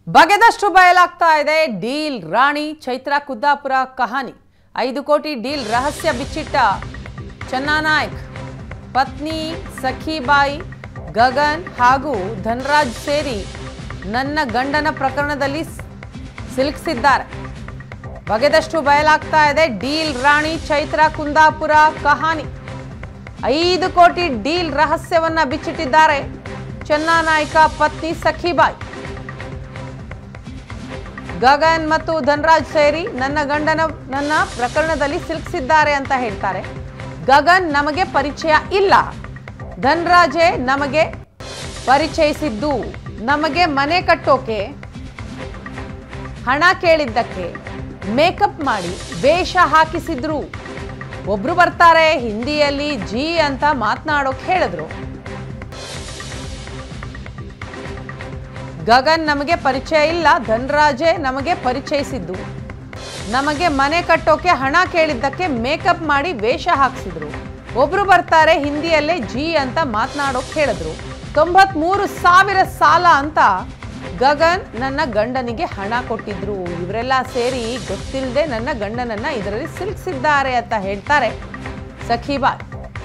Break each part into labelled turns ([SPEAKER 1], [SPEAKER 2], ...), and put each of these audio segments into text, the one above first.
[SPEAKER 1] ಬಗೆದಷ್ಟು ಬಯಲಾಗ್ತಾ ಇದೆ ಡೀಲ್ ರಾಣಿ ಚೈತ್ರ ಕುದ್ದಾಪುರ ಕಹಾನಿ ಐದು ಕೋಟಿ ಡೀಲ್ ರಹಸ್ಯ ಬಿಚ್ಚಿಟ್ಟ ಚನ್ನಾನಾಯ್ಕ್ ಪತ್ನಿ ಸಖಿಬಾಯಿ ಗಗನ್ ಹಾಗೂ ಧನರಾಜ್ ಸೇರಿ ನನ್ನ ಗಂಡನ ಪ್ರಕರಣದಲ್ಲಿ ಸ್- ಸಿಲುಕಿಸಿದ್ದಾರೆ ಬಗೆದಷ್ಟು ಬಯಲಾಗ್ತಾ ಇದೆ ಡೀಲ್ ರಾಣಿ ಚೈತ್ರ ಕುಂದಾಪುರ ಕಹಾನಿ ಐದು ಕೋಟಿ ಡೀಲ್ ರಹಸ್ಯವನ್ನ ಬಿಚ್ಚಿಟ್ಟಿದ್ದಾರೆ ಚನ್ನಾನಾಯ್ಕ ಪತ್ನಿ ಸಖಿಬಾಯಿ ಗಗನ್ ಮತ್ತು ಧನರಾಜ್ ಸೇರಿ ನನ್ನ ಗಂಡನ ನನ್ನ ಪ್ರಕರಣದಲ್ಲಿ ಸಿಲುಕಿಸಿದ್ದಾರೆ ಅಂತ ಹೇಳ್ತಾರೆ ಗಗನ್ ನಮಗೆ ಪರಿಚಯ ಇಲ್ಲ ಧನರಾಜೇ ನಮಗೆ ಪರಿಚಯಿಸಿದ್ದು ನಮಗೆ ಮನೆ ಕಟ್ಟೋಕೆ ಹಣ ಕೇಳಿದ್ದಕ್ಕೆ ಮೇಕಪ್ ಮಾಡಿ ವೇಷ ಹಾಕಿಸಿದ್ರು ಒಬ್ರು ಬರ್ತಾರೆ ಹಿಂದಿಯಲ್ಲಿ ಜಿ ಅಂತ ಮಾತನಾಡೋಕೆ ಹೇಳಿದ್ರು ಗಗನ್ ನಮಗೆ ಪರಿಚಯ ಇಲ್ಲ ಧನರಾಜೇ ನಮಗೆ ಪರಿಚಯಿಸಿದ್ದು ನಮಗೆ ಮನೆ ಕಟ್ಟೋಕೆ ಹಣ ಕೇಳಿದ್ದಕ್ಕೆ ಮೇಕಪ್ ಮಾಡಿ ವೇಷ ಹಾಕ್ಸಿದ್ರು ಒಬ್ರು ಬರ್ತಾರೆ ಹಿಂದಿಯಲ್ಲೇ ಜಿ ಅಂತ ಮಾತನಾಡೋಕೆ ಹೇಳಿದ್ರು ತೊಂಬತ್ಮೂರು ಸಾವಿರ ಸಾಲ ಅಂತ ಗಗನ್ ನನ್ನ ಗಂಡನಿಗೆ ಹಣ ಕೊಟ್ಟಿದ್ರು ಇವರೆಲ್ಲ ಸೇರಿ ಗೊತ್ತಿಲ್ಲದೆ ನನ್ನ ಗಂಡನನ್ನ ಇದರಲ್ಲಿ ಸಿಲುಕಿಸಿದ್ದಾರೆ ಅಂತ ಹೇಳ್ತಾರೆ ಸಖಿಬಾಯ್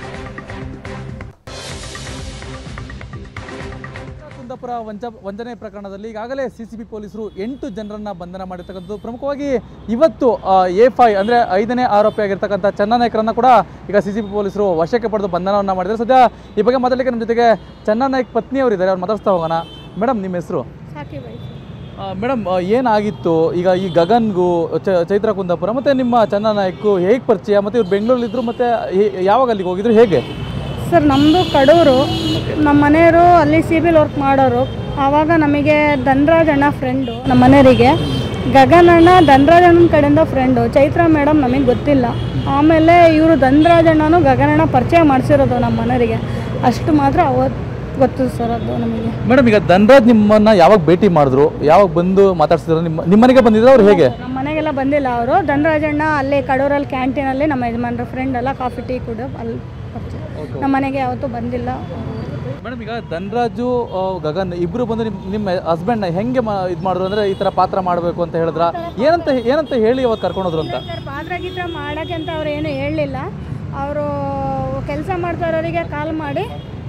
[SPEAKER 2] ಕುಂದಾಪುರ ವಂಚ ವಂಚನೆ ಪ್ರಕರಣದಲ್ಲಿ ಈಗಾಗಲೇ ಸಿ ಸಿ ಬಿ ಪೊಲೀಸರು ಎಂಟು ಜನರನ್ನ ಬಂಧನ ಮಾಡಿರ್ತಕ್ಕಂಥದ್ದು ಪ್ರಮುಖವಾಗಿ ಇವತ್ತು ಎ ಫೈ ಅಂದರೆ ಐದನೇ ಆರೋಪಿಯಾಗಿರ್ತಕ್ಕಂಥ ಚನ್ನನಾಯ್ಕರನ್ನ ಕೂಡ ಈಗ ಸಿ ಸಿ ಬಿ ಪೊಲೀಸರು ವಶಕ್ಕೆ ಪಡೆದು ಬಂಧನವನ್ನು ಮಾಡಿದ್ದಾರೆ ಸದ್ಯ ಈ ಬಗ್ಗೆ ಮಾತಾಡಲಿಕ್ಕೆ ನಮ್ಮ ಜೊತೆಗೆ ಚನ್ನನಾಯ್ಕ್ ಪತ್ನಿಯವರು ಇದ್ದಾರೆ ಅವ್ರು ಮಾತಾಡ್ಸ್ತಾ ಹೋಗೋಣ ಮೇಡಮ್ ನಿಮ್ಮ ಹೆಸರು
[SPEAKER 3] ಸಾಕಿಬಾಯಿ
[SPEAKER 2] ಮೇಡಮ್ ಏನಾಗಿತ್ತು ಈಗ ಈ ಗಗನ್ಗೂ ಚ- ಚೈತ್ರ ಕುಂದಾಪುರ ಮತ್ತು ನಿಮ್ಮ ಚನ್ನನಾಯ್ಕು ಹೇಗೆ ಪರಿಚಯ ಮತ್ತು ಇವ್ರು ಬೆಂಗಳೂರಲ್ಲಿದ್ದರು ಮತ್ತು ಯಾವಾಗ ಅಲ್ಲಿಗೆ ಹೋಗಿದ್ರು ಹೇಗೆ
[SPEAKER 3] ಸರ್ ನಮ್ಮದು ಕಡೂರು ನಮ್ಮ ಮನೆಯವರು ಅಲ್ಲಿ ಸಿವಿಲ್ ವರ್ಕ್ ಮಾಡೋರು ಆವಾಗ ನಮಗೆ ಧನರಾಜ್ ಅಣ್ಣ ಫ್ರೆಂಡು ನಮ್ಮ ಮನೆಯವರಿಗೆ ಗಗನ್ ಅಣ್ಣ ಧನರಾಜ್ ಅಣ್ಣನ ಕಡೆಯಿಂದ ಫ್ರೆಂಡು ಚೈತ್ರ ಮೇಡಮ್ ನಮಗೆ ಗೊತ್ತಿಲ್ಲ ಆಮೇಲೆ ಇವರು ಧನರಾಜ್ ಅಣ್ಣನೂ ಗಗನ್ ಅಣ್ಣ ಪರಿಚಯ ಮಾಡಿಸಿರೋದು ನಮ್ಮ ಮನೆಯವರಿಗೆ ಅಷ್ಟು ಮಾತ್ರ ಅವತ್ತು ಗೊತ್ತು ಸರ್ ಅದು ನಮಗೆ
[SPEAKER 2] ಮೇಡಮ್ ಈಗ ಧನರಾಜ್ ನಿಮ್ಮನ್ನ ಯಾವಾಗ ಭೇಟಿ ಮಾಡಿದ್ರು ಯಾವಾಗ ಬಂದು ಮಾತಾಡ್ಸಿದ್ರು ನಿಮ್ಮ ನಿಮ್ಮ ಮನೆಗೆ ಬಂದಿದ್ರು ಅವ್ರು ಹೇಗೆ
[SPEAKER 3] ನಮ್ಮ ಮನೆಗೆಲ್ಲ ಬಂದಿಲ್ಲ ಅವರು ಧನರಾಜಣ್ಣ ಅಲ್ಲಿ ಕಡೂರಲ್ಲಿ ಕ್ಯಾಂಟೀನಲ್ಲಿ ನಮ್ಮ ಯಜಮಾನ್ರ ಫ್ರೆಂಡ್ ಎಲ್ಲ ಕಾಫಿ ಟೀ ಕೂಡ ಅಲ್ಲಿ ಪರಿಚಯ ನಮ್ಮ ಮನೆಗೆ ಯಾವತ್ತೂ ಬಂದಿಲ್ಲ
[SPEAKER 2] ಮೇಡಮ್ ಈಗ ಧನರಾಜು ಆ, ಗಗನ್ ಇಬ್ರು ಬಂದು ನಿಮ್ಮ ನಿಮ್ಮ ಹಸ್ಬೆಂಡ್ನ ಹೆಂಗೆ ಇದು ಮಾಡಿದ್ರು ಅಂದ್ರೆ ಈ ತರ ಪಾತ್ರ ಮಾಡಬೇಕು ಅಂತ ಹೇಳಿದ್ರ ಏನಂತ ಏನಂತ ಹೇಳಿ ಅವತ್ತು ಕರ್ಕೊಂಡೋದ್ರು ಅಂತ
[SPEAKER 3] ಸರ್ ಪಾತ್ರ ಗೀತ್ರ ಮಾಡೋಕ್ಕೆ ಅಂತ ಅವ್ರು ಏನು ಹೇಳಲಿಲ್ಲ ಅವರು ಕೆಲಸ ಮಾಡ್ತಾ ಇರೋರಿಗೆ ಕಾಲ್ ಮಾಡಿ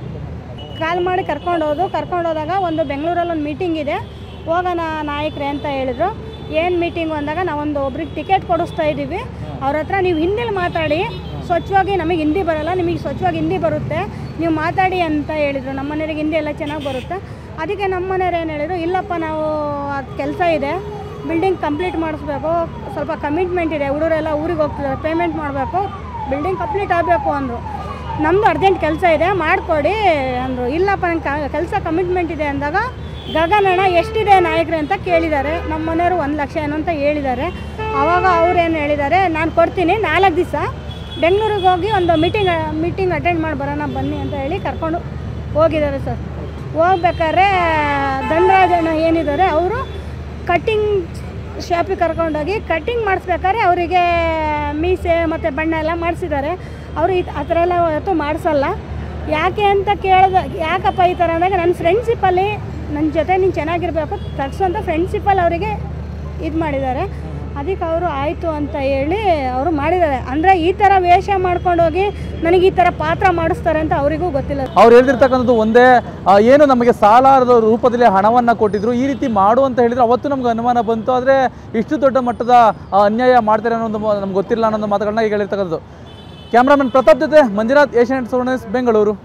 [SPEAKER 3] ಕಾಲ್ ಮಾಡಿ ಕರ್ಕೊಂಡು ಹೋದು ಕರ್ಕೊಂಡು ಹೋದಾಗ ಒಂದು ಬೆಂಗಳೂರಲ್ಲಿ ಒಂದು ಮೀಟಿಂಗ್ ಇದೆ ಹೋಗೋಣ ನಾಯಕರೇ ಅಂತ ಹೇಳಿದ್ರು ಏನು ಮೀಟಿಂಗು ಅಂದಾಗ ನಾವೊಂದು ಒಬ್ರಿಗೆ ಟಿಕೆಟ್ ಕೊಡಿಸ್ತಾ ಇದ್ದೀವಿ ಅವ್ರ ಹತ್ರ ನೀವು ಹಿಂದಿಲಿ ಮಾತಾಡಿ ಸ್ವಚ್ಛವಾಗಿ ನಮಗೆ ಹಿಂದಿ ಬರಲ್ಲ ನಿಮಗೆ ಸ್ವಚ್ಛವಾಗಿ ಹಿಂದಿ ಬರುತ್ತೆ ನೀವು ಮಾತಾಡಿ ಅಂತ ಹೇಳಿದರು ನಮ್ಮ ಮನೆಯವ್ರಿಗೆ ಹಿಂದಿ ಎಲ್ಲ ಚೆನ್ನಾಗಿ ಬರುತ್ತೆ ಅದಕ್ಕೆ ನಮ್ಮ ಮನೆಯವ್ರು ಏನು ಹೇಳಿದ್ರು ಇಲ್ಲಪ್ಪ ನಾವು ಅದು ಕೆಲಸ ಇದೆ ಬಿಲ್ಡಿಂಗ್ ಕಂಪ್ಲೀಟ್ ಮಾಡಿಸ್ಬೇಕು ಸ್ವಲ್ಪ ಕಮಿಟ್ಮೆಂಟ್ ಇದೆ ಹುಡುಗರೆಲ್ಲ ಊರಿಗೆ ಹೋಗ್ತಿದ್ದಾರೆ ಪೇಮೆಂಟ್ ಮಾಡಬೇಕು ಬಿಲ್ಡಿಂಗ್ ಕಂಪ್ಲೀಟ್ ಆಗಬೇಕು ಅಂದರು ನಮ್ಮದು ಅರ್ಜೆಂಟ್ ಕೆಲಸ ಇದೆ ಮಾಡಿಕೊಡಿ ಅಂದರು ಇಲ್ಲಪ್ಪ ನಂಗೆ ಕೆಲಸ ಕಮಿಟ್ಮೆಂಟ್ ಇದೆ ಅಂದಾಗ ಗಗನ್ ಅಣ್ಣ ಎಷ್ಟಿದೆ ನಾಯಕರು ಅಂತ ಕೇಳಿದ್ದಾರೆ ನಮ್ಮ ಮನೆಯವರು ಒಂದು ಲಕ್ಷ ಏನು ಅಂತ ಹೇಳಿದ್ದಾರೆ ಆವಾಗ ಅವ್ರು ಏನು ಹೇಳಿದ್ದಾರೆ ನಾನು ಕೊಡ್ತೀನಿ ನಾಲ್ಕು ದಿವಸ ಬೆಂಗಳೂರಿಗೆ ಹೋಗಿ ಒಂದು ಮೀಟಿಂಗ್ ಮೀಟಿಂಗ್ ಅಟೆಂಡ್ ಮಾಡಿ ಬರೋಣ ಬನ್ನಿ ಅಂತ ಹೇಳಿ ಕರ್ಕೊಂಡು ಹೋಗಿದ್ದಾರೆ ಸರ್ ಹೋಗ್ಬೇಕಾದ್ರೆ ದಂಡರಾಜಣ್ಣ ಏನಿದ್ದಾರೆ ಅವರು ಕಟ್ಟಿಂಗ್ ಶಾಪಿಗೆ ಕರ್ಕೊಂಡೋಗಿ ಕಟ್ಟಿಂಗ್ ಮಾಡಿಸ್ಬೇಕಾದ್ರೆ ಅವರಿಗೆ ಮೀಸೆ ಮತ್ತು ಬಣ್ಣ ಎಲ್ಲ ಮಾಡಿಸಿದ್ದಾರೆ ಅವರು ಈ ಆ ಥರ ಎಲ್ಲ ಯಾವತ್ತೂ ಮಾಡಿಸಲ್ಲ ಯಾಕೆ ಅಂತ ಕೇಳಿದ ಯಾಕಪ್ಪ ಈ ಥರ ಅಂದಾಗ ನನ್ನ ಫ್ರೆಂಡ್ಶಿಪ್ಪಲ್ಲಿ ನನ್ನ ಜೊತೆ ನೀನು ಚೆನ್ನಾಗಿರಬೇಕು ತಗ್ಸು ಅಂತ ಫ್ರೆಂಡ್ಶಿಪ್ಪಲ್ಲಿ ಅವರಿಗೆ ಇದು ಮಾಡಿದ್ದಾರೆ ಅದಕ್ಕೆ ಅವರು ಆಯಿತು ಅಂತ ಹೇಳಿ ಅವರು ಮಾಡಿದ್ದಾರೆ ಅಂದರೆ ಈ ಥರ ವೇಷ ಮಾಡ್ಕೊಂಡೋಗಿ ನನಗೆ ಈ ಥರ ಪಾತ್ರ ಮಾಡಿಸ್ತಾರೆ ಅಂತ ಅವರಿಗೂ ಗೊತ್ತಿಲ್ಲ
[SPEAKER 2] ಅವ್ರು ಹೇಳ್ತಿರ್ತಕ್ಕಂಥದ್ದು ಒಂದೇ ಆ, ಏನು ನಮಗೆ ಸಾಲದ ರೂಪದಲ್ಲಿ ಹಣವನ್ನ ಕೊಟ್ಟಿದ್ರು ಈ ರೀತಿ ಮಾಡು ಅಂತ ಹೇಳಿದ್ರೆ ಅವತ್ತು ನಮ್ಗೆ ಅನುಮಾನ ಬಂತು ಆದರೆ ಇಷ್ಟು ದೊಡ್ಡ ಮಟ್ಟದ ಆ, ಅನ್ಯಾಯ ಮಾಡ್ತಾರೆ ಅನ್ನೋದು ಮ- ನಮ್ಗೆ ಗೊತ್ತಿಲ್ಲ ಅನ್ನೋ ಮಾತುಗಳನ್ನ ಈಗ ಹೇಳಿರ್ತಕ್ಕಂಥದ್ದು ಕ್ಯಾಮ್ರಾಮನ್ ಪ್ರತಾಪ್ ಜೊತೆ ಮಂಜುನಾಥ್ ಏಷ್ಯಾನೆಟ್ ಸೋರ್ನೆಸ್ ಬೆಂಗಳೂರು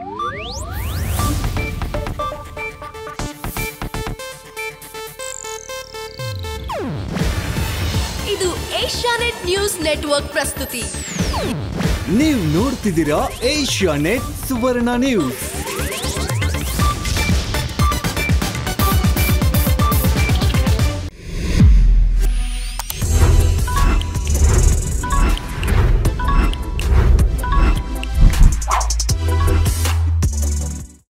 [SPEAKER 4] ಇದು ಏಷ್ಯಾನೆಟ್ ನ್ಯೂಸ್ ನೆಟ್ವರ್ಕ್ ಪ್ರಸ್ತುತಿ
[SPEAKER 5] ನೀವು ನೋಡ್ತಿದ್ದೀರಾ ಏಷ್ಯಾ ನೆಟ್ ಸುವರ್ಣ ನ್ಯೂಸ್